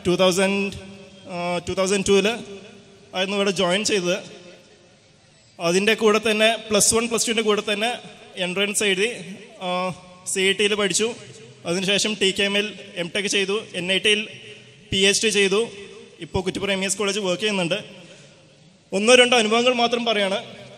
two thousand two thousand ടൂവിൽ ആയിരുന്നു ഇവിടെ ജോയിൻ ചെയ്തത് അതിൻ്റെ കൂടെ തന്നെ പ്ലസ് വൺ പ്ലസ് ടുവിൻ്റെ കൂടെ തന്നെ എൻട്രൻസ് എഴുതി സി ഐ ടിയിൽ പഠിച്ചു അതിനുശേഷം ടി കെ എമ്മിൽ എം ടെക് ചെയ്തു എൻ ഐ ടിയിൽ പി എച്ച് ഡി ചെയ്തു ഇപ്പോൾ Kuttippuram M S college work ചെയ്യുന്നുണ്ട് ഒന്നോ രണ്ടോ അനുഭവങ്ങൾ മാത്രം പറയാണ്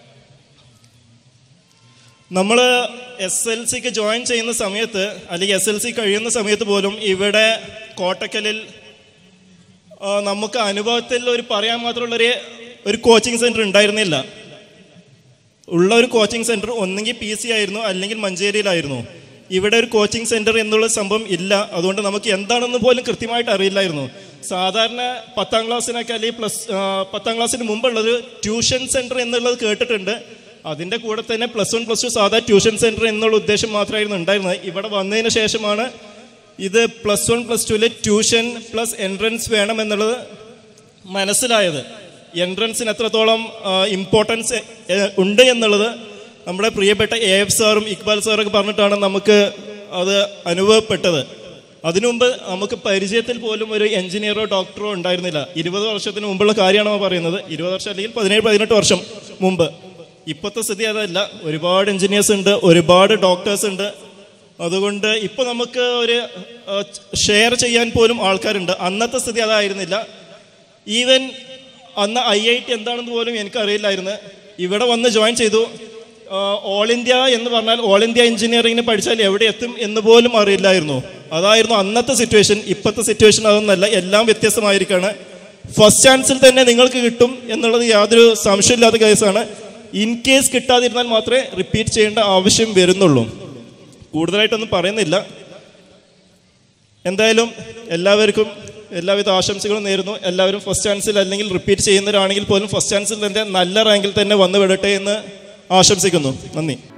നമ്മൾ എസ് എൽ സിക്ക് ജോയിൻ ചെയ്യുന്ന സമയത്ത് അല്ലെങ്കിൽ എസ് എൽ സി കഴിയുന്ന സമയത്ത് പോലും ഇവിടെ കോട്ടക്കലിൽ ആ, നമുക്ക് അനുഭവത്തിൽ ഒരു പറയാൻ മാത്രമുള്ളൊരു ഒരു കോച്ചിങ് സെൻറ്റർ ഉണ്ടായിരുന്നില്ല ഉള്ള ഒരു കോച്ചിങ് സെൻറ്റർ ഒന്നെങ്കിൽ പി സി ആയിരുന്നു അല്ലെങ്കിൽ മഞ്ചേരിയിലായിരുന്നു ഇവിടെ ഒരു കോച്ചിങ് സെൻറ്റർ എന്നുള്ള സംഭവം ഇല്ല അതുകൊണ്ട് നമുക്ക് എന്താണെന്ന് പോലും കൃത്യമായിട്ട് അറിയില്ലായിരുന്നു സാധാരണ പത്താം ക്ലാസ്സിനൊക്കെ അല്ലെങ്കിൽ പ്ലസ് ആ, പത്താം ക്ലാസ്സിന് മുമ്പുള്ളത് ട്യൂഷൻ സെൻറ്റർ എന്നുള്ളത് കേട്ടിട്ടുണ്ട് അതിൻ്റെ കൂടെ തന്നെ പ്ലസ് വൺ പ്ലസ് ടു സാധാ ട്യൂഷൻ സെൻറ്റർ എന്നുള്ള ഉദ്ദേശം മാത്രമായിരുന്നു ഉണ്ടായിരുന്നത് ഇവിടെ വന്നതിന് ശേഷമാണ് ഇത് പ്ലസ് വൺ പ്ലസ് ടുവിൽ ട്യൂഷൻ പ്ലസ് എൻട്രൻസ് വേണം എന്നുള്ളത് മനസ്സിലായത് എൻട്രൻസിന് എത്രത്തോളം ഇമ്പോർട്ടൻസ് ഉണ്ട് എന്നുള്ളത് നമ്മുടെ പ്രിയപ്പെട്ട എ എഫ് സാറും ഇക്ബാൽ സാറൊക്കെ പറഞ്ഞിട്ടാണ് നമുക്ക് അത് അനുഭവപ്പെട്ടത് അതിനു മുമ്പ് നമുക്ക് പരിചയത്തിൽ പോലും ഒരു എഞ്ചിനീയറോ ഡോക്ടറോ ഉണ്ടായിരുന്നില്ല ഇരുപത് വർഷത്തിന് മുമ്പുള്ള കാര്യമാണോ പറയുന്നത് ഇരുപത് വർഷം അല്ലെങ്കിൽ പതിനേഴ് പതിനെട്ട് വർഷം മുമ്പ് ഇപ്പോഴത്തെ സ്ഥിതി അതല്ല ഒരുപാട് എഞ്ചിനീയേഴ്സ് ഉണ്ട് ഒരുപാട് ഡോക്ടേഴ്സ് ഉണ്ട് അതുകൊണ്ട് ഇപ്പോൾ നമുക്ക് ഒരു ഷെയർ ചെയ്യാൻ പോലും ആൾക്കാരുണ്ട് അന്നത്തെ സ്ഥിതി അതായിരുന്നില്ല ഈവൻ അന്ന് ഐ ഐ ടി എന്താണെന്ന് പോലും എനിക്കറിയില്ലായിരുന്നു ഇവിടെ വന്ന് ജോയിൻ ചെയ്തു ഓൾ ഇന്ത്യ എന്ന് പറഞ്ഞാൽ ഓൾ ഇന്ത്യ എഞ്ചിനീയറിംഗിന് പഠിച്ചാൽ എവിടെ എത്തും എന്ന് പോലും അറിയില്ലായിരുന്നു അതായിരുന്നു അന്നത്തെ സിറ്റുവേഷൻ ഇപ്പോഴത്തെ സിറ്റുവേഷൻ അതൊന്നല്ല എല്ലാം വ്യത്യസ്തമായിരിക്കുകയാണ് ഫസ്റ്റ് ചാൻസിൽ തന്നെ നിങ്ങൾക്ക് കിട്ടും എന്നുള്ളത് യാതൊരു സംശയമില്ലാത്ത കേസാണ് ഇൻ കേസ് കിട്ടാതിരുന്നാൽ മാത്രമേ റിപ്പീറ്റ് ചെയ്യേണ്ട ആവശ്യം വരുന്നുള്ളൂ കൂടുതലായിട്ടൊന്നും പറയുന്നില്ല എന്തായാലും എല്ലാവർക്കും എല്ലാവിധ ആശംസകളും നേരുന്നു എല്ലാവരും ഫസ്റ്റ് ചാൻസിൽ അല്ലെങ്കിൽ റിപ്പീറ്റ് ചെയ്യുന്നവരാണെങ്കിൽ പോലും ഫസ്റ്റ് ചാൻസിൽ തന്നെ നല്ല റാങ്കിൽ തന്നെ വന്നു വിടട്ടെ എന്ന് ആശംസിക്കുന്നു നന്ദി